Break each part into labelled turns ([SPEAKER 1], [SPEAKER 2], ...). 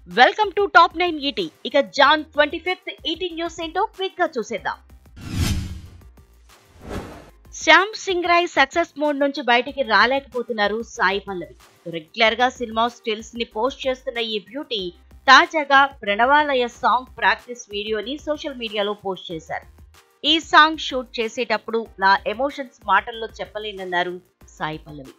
[SPEAKER 1] welcome to top nine ET ఇక Jan twenty fifth ET news ఏంటో quick గా చూసేద్దాం శ్యామ్ సింగ్ రాయ్ సక్సెస్ మోడ్ నుంచి బయటికి రాలేకపోతున్నారు సాయి పల్లవి రెగ్యులర్ గా సినిమా స్టిల్స్ ని పోస్ట్ చేస్తున్న ఈ బ్యూటీ తాజాగా ప్రణవాలయ సాంగ్ ప్రాక్టీస్ వీడియోని సోషల్ మీడియాలో పోస్ట్ చేశారు ఈ సాంగ్ షూట్ చేసేటప్పుడు నా ఎమోషన్స్ మాటల్లో చెప్పలేనన్నారు సాయి పల్లవి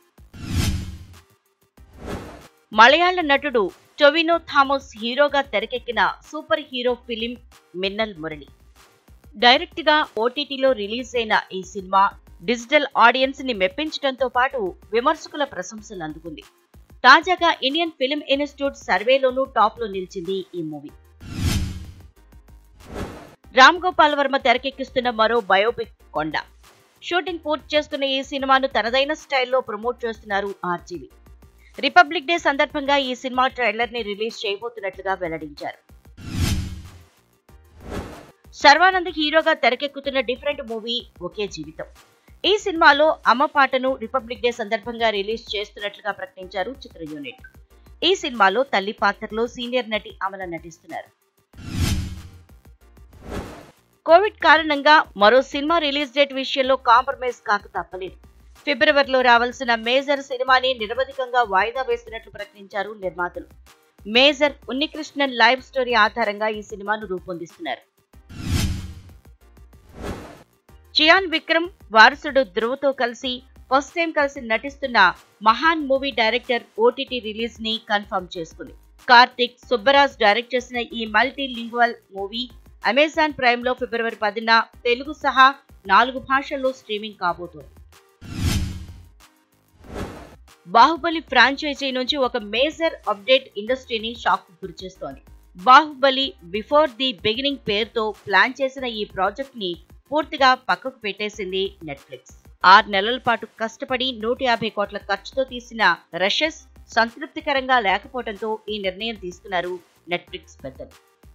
[SPEAKER 1] మలయాళ నటుడు టొవినో థామస్ హీరోగా తెరకెక్కిన super hero film Minnal Murali direct గా ఓటీటీలో రిలీజ్ అయిన ఈ సినిమా డిజిటల్ ఆడియన్స్ ని మెప్పించడంతో పాటు విమర్శకుల ప్రశంసలు అందుకుంది తాజాగా ఇండియన్ ఫిలిం ఇన్స్టిట్యూట్ సర్వేలోనూ టాప్ లో నిలిచింది ఈ మూవీ రామ్ గోపాల్ వర్మ తెరకెక్కిస్తున్న మరో బయోపిక్ కొండ షూటింగ్ పూర్తి చేస్తున్న ఈ సినిమాను తనదైన స్టైల్లో ప్రమోట్ చేస్తున్నారు ఆర్జీవి రిపబ్లిక్ డే సందర్భంగా ఈ సినిమా ట్రైలర్ ని రిలీజ్ చేయబోతున్నట్లుగా వెల్లడించారు సర్వానంద్ హీరోగా తెరకెక్కుతున్న డిఫరెంట్ మూవీ ఒకే జీవితం ఈ సినిమాలో అమ్మ పాటను రిపబ్లిక్ డే సందర్భంగా రిలీజ్ చేస్తున్నట్లుగా ప్రకటించారు చిత్ర యూనిట్ ఈ సినిమాలో తల్లి పాత్రలో సీనియర్ నటి అమల నటిస్తున్నారు కోవిడ్ కారణంగా మరో సినిమా రిలీజ్ డేట్ విషయంలో కాంప్రమైజ్ కాక తప్పలేదు ఫిబ్రవరిలో రావాల్సిన మేజర్ సినిమాని నిరవధికంగా వాయిదా వేస్తున్నట్లు ప్రకటించారు నిర్మాతలు మేజర్ ఉన్నికృష్ణన్ లైవ్ స్టోరీ ఆధారంగా ఈ సినిమాను రూపొందిస్తున్నారు చియాన్ విక్రమ్ వారసుడు ధ్రువతో కలిసి ఫస్ట్ టైం కలిసి నటిస్తున్న Mahaan movie director OTT release ని కన్ఫర్మ్ చేసుకుంది కార్తిక్ సుబ్బరాజ్ డైరెక్ట్ చేసిన ఈ multilingual movie Amazon Prime లో ఫిబ్రవరి పదిన తెలుగు సహా నాలుగు భాషల్లో స్ట్రీమింగ్ కాబోతోంది బాహుబలి ఫ్రాంచైజీ నుంచి ఒక మేజర్ అప్డేట్ ఇండస్ట్రీని షాక్ గురిచేస్తోంది బాహుబలి బిఫోర్ ది బిగినింగ్ పేరుతో ప్లాన్ చేసిన ఈ ప్రాజెక్ట్ ని పూర్తిగా పక్కకు పెట్టేసింది నెట్ఫ్లిక్స్ ఆరు నెలల పాటు కష్టపడి నూట యాభై కోట్ల ఖర్చుతో తీసిన రషెస్ సంతృప్తికరంగా లేకపోవడంతో ఈ నిర్ణయం తీసుకున్నారు నెట్ఫ్లిక్స్ పెద్దలు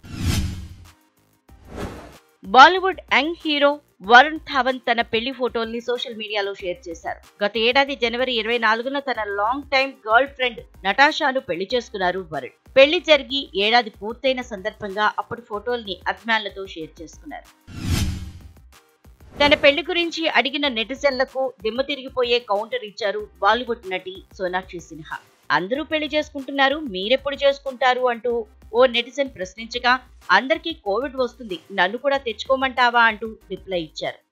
[SPEAKER 1] Bollywood young hero Varun Dhawan తన పెళ్లి ఫోటోల్ని సోషల్ మీడియాలో షేర్ చేశారు గత ఏడాది జనవరి ఇరవై నాలుగున తన లాంగ్ టైం గర్ల్ ఫ్రెండ్ నటాషాను పెళ్లి చేసుకున్నారు వరుణ్ పెళ్లి జరిగి ఏడాది పూర్తయిన సందర్భంగా అప్పటి ఫోటోల్ని అభిమానులతో షేర్ చేసుకున్నారు తన పెళ్లి గురించి అడిగిన నెటిజన్లకు దిమ్మ తిరిగిపోయే కౌంటర్ ఇచ్చారు బాలీవుడ్ నటి సోనాక్షి సిన్హా అందరూ పెళ్లి చేసుకుంటున్నారు మీరెప్పుడు చేసుకుంటారు అంటూ ఓ నెటిజన్ ప్రశ్నించగా అందరికీ కోవిడ్ వస్తుంది నన్ను కూడా తెచ్చుకోమంటావా అంటూ రిప్లై ఇచ్చారు